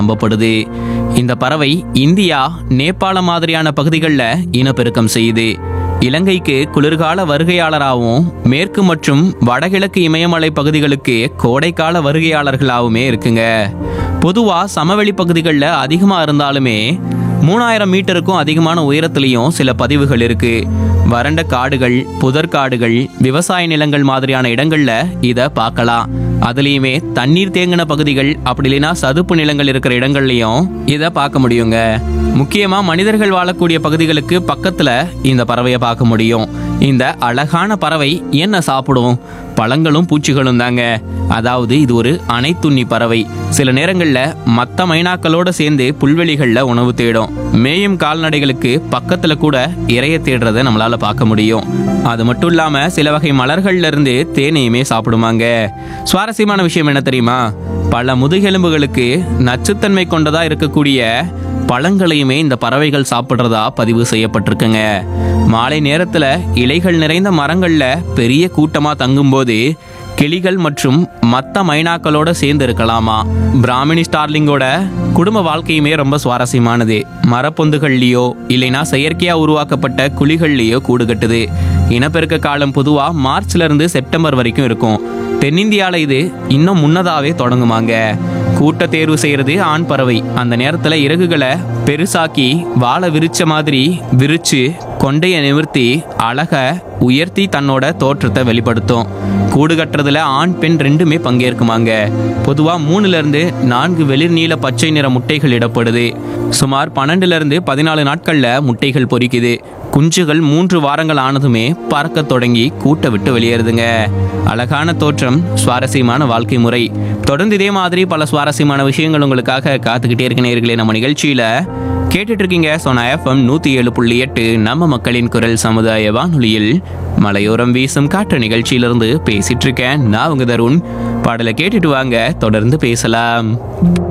நம்பப்படுது இந்த பறவை இந்தியா நேபாள மாதிரியான பகுதிகளில் இனப்பெருக்கம் செய்யுது இலங்கைக்கு குளிர்கால வருகையாளராகவும் மேற்கு மற்றும் வடகிழக்கு இமயமலை பகுதிகளுக்கு கோடைக்கால வருகையாளர்களாகவுமே இருக்குங்க பொதுவா சமவெளி பகுதிகளில் அதிகமா இருந்தாலுமே மூணாயிரம் மீட்டருக்கும் அதிகமான உயரத்திலையும் சில பதிவுகள் இருக்கு வறண்ட காடுகள் புதற்காடுகள் விவசாய நிலங்கள் மாதிரியான இடங்கள்ல இத பார்க்கலாம் அதுலயுமே தண்ணீர் தேங்கின பகுதிகள் அப்படி இல்லைன்னா சதுப்பு நிலங்கள் இருக்கிற இடங்கள்லயும் இத பார்க்க முடியுங்க முக்கியமா மனிதர்கள் வாழக்கூடிய பகுதிகளுக்கு பக்கத்துல இந்த பறவையை பார்க்க முடியும் இந்த அழகான பறவை என்ன சாப்பிடும் பழங்களும் பூச்சிகளும் தாங்க அதாவது இது ஒரு அனைத்துண்ணி பறவை சில நேரங்கள்ல மத்த மைனாக்களோட சேர்ந்து புல்வெளிகள்ல உணவு தேடும் மேயும் கால்நடைகளுக்கு பக்கத்துல கூட இரைய தேடுறத நம்மளால பார்க்க முடியும் அது மட்டும் இல்லாம சில வகை மலர்கள்ல இருந்து தேனையுமே சாப்பிடுமாங்க சுவாரஸ்யமான விஷயம் என்ன தெரியுமா பல முதுகெலும்புகளுக்கு நச்சுத்தன்மை கொண்டதா இருக்கக்கூடிய பழங்களையுமே இந்த பறவைகள் சாப்பிட்றதா பதிவு செய்யப்பட்டிருக்குங்க மாலை நேரத்துல இலைகள் நிறைந்த மரங்கள்ல பெரிய கூட்டமா தங்கும்போது கிளிகள் மற்றும் மத்த மைனாக்களோட சேர்ந்து இருக்கலாமா பிராமினி ஸ்டார்லிங்கோட குடும்ப வாழ்க்கையுமே ரொம்ப சுவாரஸ்யமானது மரப்பொந்துகள்லயோ இல்லைனா செயற்கையா உருவாக்கப்பட்ட குழிகள்லயோ கூடு கட்டுது இனப்பெருக்க காலம் பொதுவா மார்ச்ல இருந்து செப்டம்பர் வரைக்கும் இருக்கும் தென்னிந்தியால இது இன்னும் முன்னதாவே தொடங்குமாங்க கூட்ட தேர்வு செய்யறது ஆண் பறவை அந்த நேரத்துல இறகுகளை பெருசாக்கி வாழை விரிச்ச மாதிரி விரிச்சு கொண்டைய நிமிர்த்தி அழக உயர்த்தி தன்னோட தோற்றத்தை வெளிப்படுத்தும் கூடு கட்டுறதுல ஆண் பெண் ரெண்டுமே பங்கேற்குமாங்க பொதுவா மூணுல இருந்து நான்கு வெளிர் நீல பச்சை நிற முட்டைகள் இடப்படுது சுமார் பன்னெண்டுல இருந்து பதினாலு நாட்கள்ல முட்டைகள் பொரிக்குது குஞ்சுகள் மூன்று வாரங்கள் ஆனதுமே பறக்க தொடங்கி கூட்டை விட்டு வெளியேறுதுங்க அழகான தோற்றம் சுவாரஸ்யமான வாழ்க்கை முறை தொடர்ந்து இதே மாதிரி பல சுவாரஸ்யமான விஷயங்கள் உங்களுக்காக காத்துக்கிட்டே இருக்க நேர்களே நம்ம நிகழ்ச்சியில கேட்டுட்டு இருக்கீங்க சோனா எஃப்எம் நூத்தி ஏழு புள்ளி எட்டு நம்ம மக்களின் குரல் சமுதாய வானொலியில் மலையோரம் வீசும் காற்று நிகழ்ச்சியிலிருந்து பேசிட்டு இருக்கேன் நான் உங்க தருண் பாடலை கேட்டுட்டு வாங்க தொடர்ந்து பேசலாம்